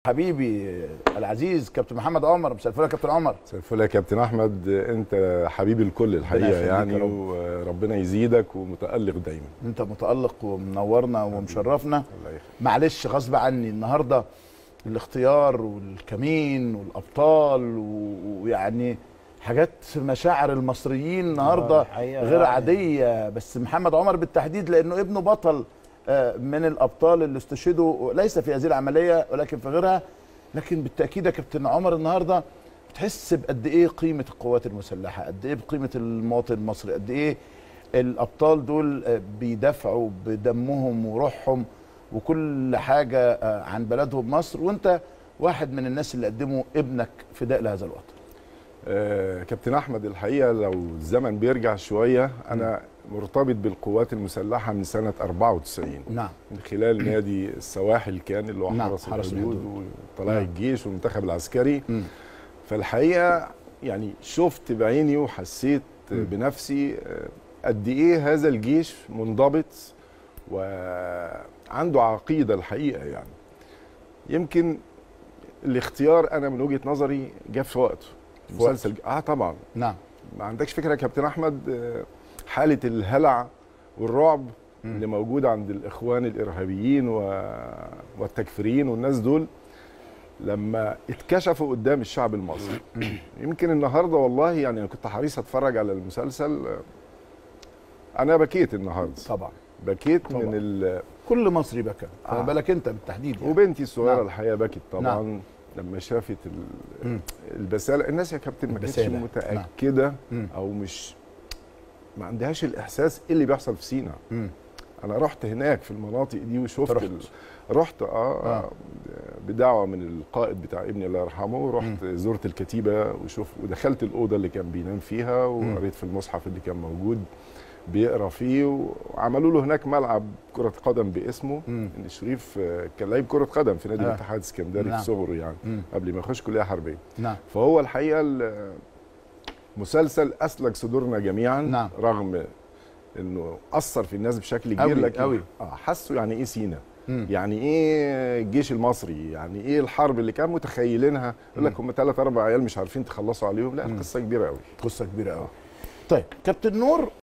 حبيبي العزيز كابتن محمد عمر مساء الفل يا كابتن عمر مساء الفل يا كابتن احمد انت حبيب الكل الحقيقه يخليك يا يعني رب. وربنا يزيدك ومتالق دايما انت متالق ومنورنا ومشرفنا الله يخليك معلش غصب عني النهارده الاختيار والكمين والابطال و- ويعني حاجات مشاعر المصريين النهارده الحقيقة غير يعني. عاديه بس محمد عمر بالتحديد لانه ابنه بطل آه، من الابطال اللي استشهدوا ليس في هذه العمليه ولكن في غيرها لكن بالتاكيد يا كابتن عمر النهارده بتحس بقد ايه قيمه القوات المسلحه قد ايه بقيمه المواطن المصري قد ايه الابطال دول آه، بيدافعوا بدمهم وروحهم وكل حاجه آه، عن بلدهم مصر وانت واحد من الناس اللي قدموا ابنك فداء لهذا الوطن آه كابتن احمد الحقيقه لو الزمن بيرجع شويه انا مرتبط بالقوات المسلحه من سنه 94 نعم من خلال نادي السواحل كان اللي هو نعم، حرس حرس الحدود وطلائع نعم. الجيش والمنتخب العسكري مم. فالحقيقه يعني شفت بعيني وحسيت مم. بنفسي آه، قد ايه هذا الجيش منضبط وعنده عقيده الحقيقه يعني يمكن الاختيار انا من وجهه نظري جه في وقته في وقته. مسلسل اه طبعا نعم ما عندكش فكره يا كابتن احمد آه، حاله الهلع والرعب مم. اللي موجوده عند الاخوان الارهابيين و... والتكفيريين والناس دول لما اتكشفوا قدام الشعب المصري يمكن النهارده والله يعني انا كنت حريص اتفرج على المسلسل آه، انا بكيت النهارده طبعا بكيت طبعا. من ال... كل مصري بكى فما آه. بالك انت بالتحديد يعني. وبنتي الصغيره نعم. الحقيقه بكت طبعا نعم. لما شافت ال... مم. البساله الناس يا كابتن ما كانتش البسالة. متاكده مم. او مش ما عندهاش الاحساس إيه اللي بيحصل في سينا مم. انا رحت هناك في المناطق دي وشفت رحت. ال... رحت آه, آه. آه بدعوه من القائد بتاع ابني الله يرحمه رحت زرت الكتيبه وشوف ودخلت الاوضه اللي كان بينام فيها وقريت في المصحف اللي كان موجود بيقرا فيه وعملوا له هناك ملعب كره قدم باسمه مم. ان شريف آه، كان لعيب كره قدم في نادي آه. الاتحاد السكندري نعم. في صغره يعني مم. قبل ما يخش كليه حربيه نعم فهو الحقيقه ال- مسلسل اسلك صدورنا جميعا نعم. رغم انه اثر في الناس بشكل أوي، كبير لكن أوي. اه حسوا يعني ايه سينا مم. يعني ايه الجيش المصري يعني ايه الحرب اللي كانوا متخيلينها يقول لك هم ثلاث اربع عيال مش عارفين تخلصوا عليهم لا مم. القصه كبيره قوي قصه كبيره قوي طيب كابتن نور